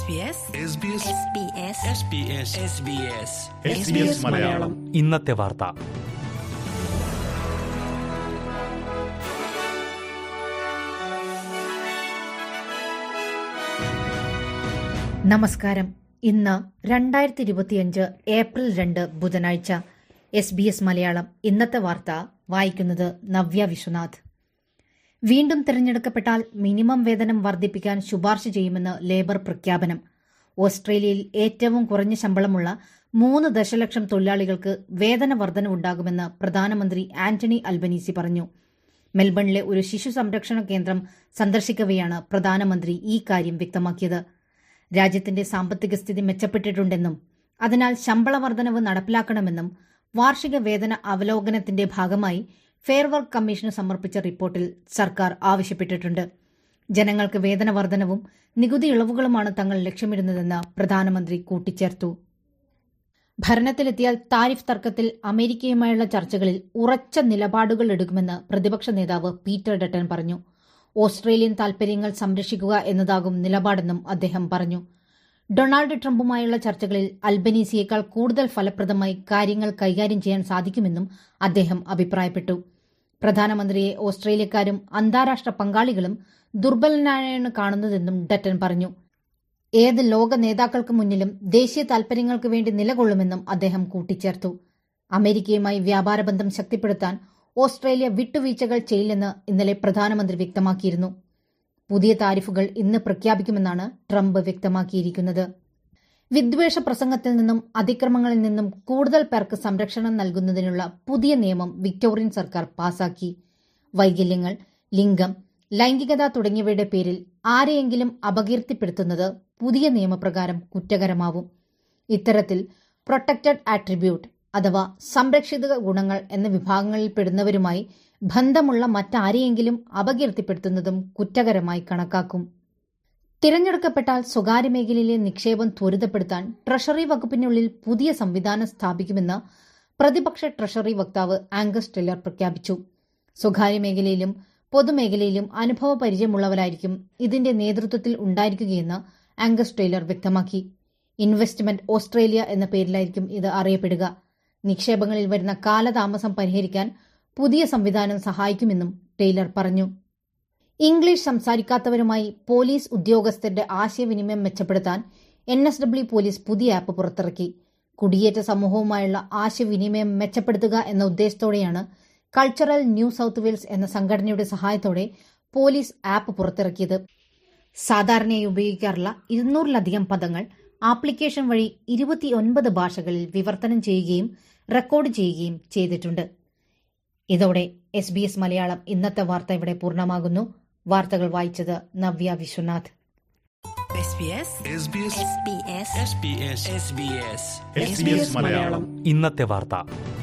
SBS Malayalam ഇന്നത്തെ വാർത്ത നമസ്കാരം ഇന്ന് രണ്ടായിരത്തി ഇരുപത്തിയഞ്ച് ഏപ്രിൽ രണ്ട് ബുധനാഴ്ച എസ് ബി എസ് മലയാളം ഇന്നത്തെ വാർത്ത വായിക്കുന്നത് നവ്യ വിശ്വനാഥ് വീണ്ടും തിരഞ്ഞെടുക്കപ്പെട്ടാൽ മിനിമം വേതനം വർദ്ധിപ്പിക്കാൻ ശുപാർശ ചെയ്യുമെന്ന് ലേബർ പ്രഖ്യാപനം ഓസ്ട്രേലിയയിൽ ഏറ്റവും കുറഞ്ഞ ശമ്പളമുള്ള മൂന്ന് ദശലക്ഷം തൊഴിലാളികൾക്ക് വേതന വർധനവുണ്ടാകുമെന്ന് പ്രധാനമന്ത്രി ആന്റണി അൽബനീസി പറഞ്ഞു മെൽബണിലെ ഒരു ശിശു സംരക്ഷണ കേന്ദ്രം സന്ദർശിക്കവെയാണ് പ്രധാനമന്ത്രി ഈ കാര്യം വ്യക്തമാക്കിയത് രാജ്യത്തിന്റെ സാമ്പത്തിക സ്ഥിതി മെച്ചപ്പെട്ടിട്ടുണ്ടെന്നും അതിനാൽ ശമ്പള വർധനവ് നടപ്പിലാക്കണമെന്നും വാർഷിക വേതന അവലോകനത്തിന്റെ ഭാഗമായി ഫെയർ വർക്ക് കമ്മീഷന് സമർപ്പിച്ച റിപ്പോർട്ടിൽ സർക്കാർ ആവശ്യപ്പെട്ടിട്ടുണ്ട് ജനങ്ങൾക്ക് വേതന വർധനവും നികുതി ഇളവുകളുമാണ് തങ്ങൾ ലക്ഷ്യമിടുന്നതെന്ന് പ്രധാനമന്ത്രി കൂട്ടിച്ചേർത്തു ഭരണത്തിലെത്തിയാൽ താരിഫ് തർക്കത്തിൽ അമേരിക്കയുമായുള്ള ചർച്ചകളിൽ ഉറച്ച നിലപാടുകൾ എടുക്കുമെന്ന് പ്രതിപക്ഷ നേതാവ് പീറ്റർ ഡട്ടൻ പറഞ്ഞു ഓസ്ട്രേലിയൻ താൽപര്യങ്ങൾ സംരക്ഷിക്കുക എന്നതാകും നിലപാടെന്നും അദ്ദേഹം പറഞ്ഞു ഡൊണാൾഡ് ട്രംപുമായുള്ള ചർച്ചകളിൽ അൽബനീസിയേക്കാൾ കൂടുതൽ ഫലപ്രദമായി കാര്യങ്ങൾ കൈകാര്യം ചെയ്യാൻ സാധിക്കുമെന്നും അദ്ദേഹം അഭിപ്രായപ്പെട്ടു പ്രധാനമന്ത്രിയെ ഓസ്ട്രേലിയക്കാരും അന്താരാഷ്ട്ര പങ്കാളികളും ദുർബലനായാണ് കാണുന്നതെന്നും ഡറ്റൻ പറഞ്ഞു ഏത് ലോക നേതാക്കൾക്ക് മുന്നിലും ദേശീയ താൽപര്യങ്ങൾക്ക് വേണ്ടി നിലകൊള്ളുമെന്നും അദ്ദേഹം കൂട്ടിച്ചേർത്തു അമേരിക്കയുമായി വ്യാപാര ബന്ധം ശക്തിപ്പെടുത്താൻ ഓസ്ട്രേലിയ വിട്ടുവീഴ്ചകൾ ചെയ്യില്ലെന്ന് ഇന്നലെ പ്രധാനമന്ത്രി വ്യക്തമാക്കിയിരുന്നു പുതിയ താരിഫുകൾ ഇന്ന് പ്രഖ്യാപിക്കുമെന്നാണ് ട്രംപ് വ്യക്തമാക്കിയിരിക്കുന്നത് വിദ്വേഷ പ്രസംഗത്തിൽ നിന്നും അതിക്രമങ്ങളിൽ നിന്നും കൂടുതൽ പേർക്ക് സംരക്ഷണം നൽകുന്നതിനുള്ള പുതിയ നിയമം വിക്ടോറിയൻ സർക്കാർ പാസാക്കി വൈകല്യങ്ങൾ ലിംഗം ലൈംഗികത തുടങ്ങിയവയുടെ പേരിൽ ആരെയെങ്കിലും അപകീർത്തിപ്പെടുത്തുന്നത് പുതിയ നിയമപ്രകാരം കുറ്റകരമാവും ഇത്തരത്തിൽ പ്രൊട്ടക്റ്റഡ് ആട്രിബ്യൂട്ട് അഥവാ സംരക്ഷിത ഗുണങ്ങൾ എന്ന വിഭാഗങ്ങളിൽ പെടുന്നവരുമായി ബന്ധമുള്ള മറ്റാരെയെങ്കിലും അപകീർത്തിപ്പെടുത്തുന്നതും കുറ്റകരമായി കണക്കാക്കും തിരഞ്ഞെടുക്കപ്പെട്ടാൽ സ്വകാര്യ മേഖലയിലെ നിക്ഷേപം ത്വരിതപ്പെടുത്താൻ ട്രഷറി വകുപ്പിനുള്ളിൽ പുതിയ സംവിധാനം സ്ഥാപിക്കുമെന്ന് പ്രതിപക്ഷ ട്രഷറി വക്താവ് ആംഗസ് ടെല്ലർ പ്രഖ്യാപിച്ചു സ്വകാര്യ മേഖലയിലും പൊതുമേഖലയിലും അനുഭവ പരിചയമുള്ളവരായിരിക്കും ഇതിന്റെ നേതൃത്വത്തിൽ ഉണ്ടായിരിക്കുകയെന്ന് ആംഗസ് ടൈലർ വ്യക്തമാക്കി ഇൻവെസ്റ്റ്മെന്റ് ഓസ്ട്രേലിയ എന്ന പേരിലായിരിക്കും ഇത് അറിയപ്പെടുക നിക്ഷേപങ്ങളിൽ വരുന്ന കാലതാമസം പരിഹരിക്കാൻ പുതിയ സംവിധാനം സഹായിക്കുമെന്നും ടൈലർ പറഞ്ഞു ഇംഗ്ലീഷ് സംസാരിക്കാത്തവരുമായി പോലീസ് ഉദ്യോഗസ്ഥരുടെ ആശയവിനിമയം മെച്ചപ്പെടുത്താൻ എൻ എസ് ഡബ്ല്യു പോലീസ് പുതിയ ആപ്പ് പുറത്തിറക്കി കുടിയേറ്റ സമൂഹവുമായുള്ള ആശയവിനിമയം മെച്ചപ്പെടുത്തുക എന്ന ഉദ്ദേശത്തോടെയാണ് കൾച്ചറൽ ന്യൂ സൌത്ത് വെയിൽസ് എന്ന സംഘടനയുടെ സഹായത്തോടെ പോലീസ് ആപ്പ് പുറത്തിറക്കിയത് സാധാരണയായി ഉപയോഗിക്കാറുള്ള ഇരുന്നൂറിലധികം പദങ്ങൾ ആപ്ലിക്കേഷൻ വഴി ഇരുപത്തിയൊൻപത് ഭാഷകളിൽ വിവർത്തനം ചെയ്യുകയും റെക്കോർഡ് ചെയ്യുകയും ചെയ്തിട്ടുണ്ട് ഇതോടെ എസ് ബി എസ് മലയാളം ഇന്നത്തെ വാർത്ത ഇവിടെ പൂർണ്ണമാകുന്നു വാർത്തകൾ വായിച്ചത് നവ്യ വിശ്വനാഥ് SBS മലയാളം ഇന്നത്തെ വാർത്ത